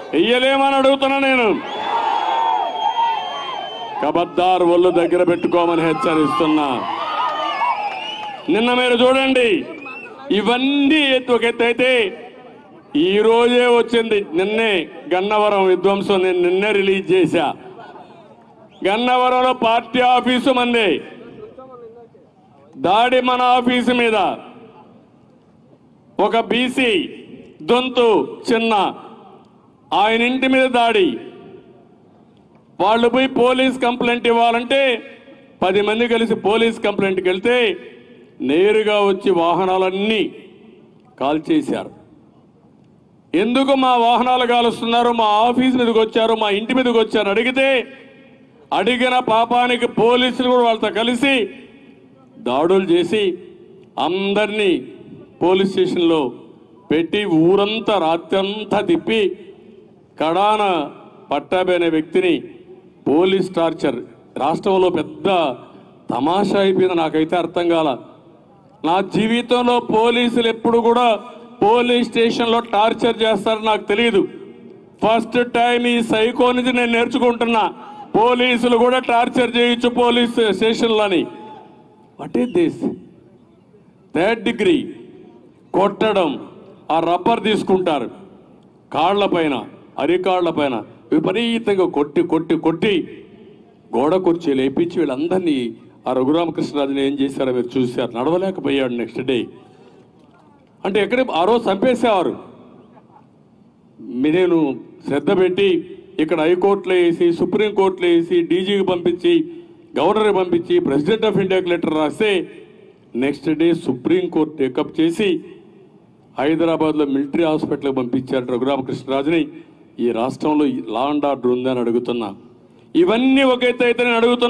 వెయ్యలేమని అడుగుతున్నా నేను కబద్దార్ ఒళ్ళు దగ్గర పెట్టుకోమని హెచ్చరిస్తున్నా నిన్న మీరు చూడండి ఇవన్నీ ఒక ఎత్తు అయితే ఈ రోజే వచ్చింది నిన్నే గన్నవరం విధ్వంసం నేను నిన్నే రిలీజ్ చేశా గన్నవరంలో పార్టీ ఆఫీసు మంది దాడి మన ఆఫీసు మీద ఒక బీసీ దొంతు చిన్న ఆయన ఇంటి మీద దాడి వాళ్ళు పోయి పోలీస్ కంప్లైంట్ ఇవ్వాలంటే పది మంది కలిసి పోలీస్ కంప్లైంట్కి వెళ్తే నేరుగా వచ్చి వాహనాలన్నీ కాల్చేశారు ఎందుకు మా వాహనాలు కాలుస్తున్నారు మా ఆఫీస్ మీదకి వచ్చారు మా ఇంటి మీదకి వచ్చారు అడిగితే అడిగిన పాపానికి పోలీసులు కూడా వాళ్ళతో కలిసి దాడులు చేసి అందరినీ పోలీస్ స్టేషన్లో పెట్టి ఊరంతా రాత్రంతా తిప్పి కడాన పట్టాభి అనే వ్యక్తిని పోలీస్ టార్చర్ రాష్ట్రంలో పెద్ద తమాషా అయిపోయింది నాకైతే అర్థం కాల నా జీవితంలో పోలీసులు ఎప్పుడు కూడా పోలీస్ స్టేషన్లో టార్చర్ చేస్తారని నాకు తెలియదు ఫస్ట్ టైం ఈ సైకో నుంచి నేను నేర్చుకుంటున్నా పోలీసులు కూడా టార్చర్ చేయొచ్చు పోలీస్ స్టేషన్లని what is this third degree కొట్టడం ఆ రబ్బర్ తీసుకుంటారు కాళ్ళ పైన అరికాళ్ళ పైన విపరీతంగా కొట్టి కొట్టి కొట్టి గోడ కుర్చీ లేపించి వీళ్ళందరినీ ఆ రఘురామకృష్ణరాజుని ఏం చేశారో మీరు చూశారు నడవలేకపోయాడు నెక్స్ట్ డే అంటే ఎక్కడ ఆ రోజు చంపేసేవారు మీ- నేను శ్రద్ధ పెట్టి ఇక్కడ హైకోర్టులో వేసి సుప్రీంకోర్టులో వేసి డీజీకి పంపించి గవర్నర్కి పంపించి ప్రెసిడెంట్ ఆఫ్ ఇండియాకి లెటర్ రాస్తే నెక్స్ట్ డే సుప్రీంకోర్టు టేకప్ చేసి హైదరాబాద్లో మిలిటరీ హాస్పిటల్కి పంపించారు రఘురామకృష్ణరాజుని ఈ రాష్ట్రంలో లా అండ్ ఆర్డర్ ఉందని అడుగుతున్నా ఇవన్నీ ఒక ఎత్తు అయితే నేను అడుగుతున్నా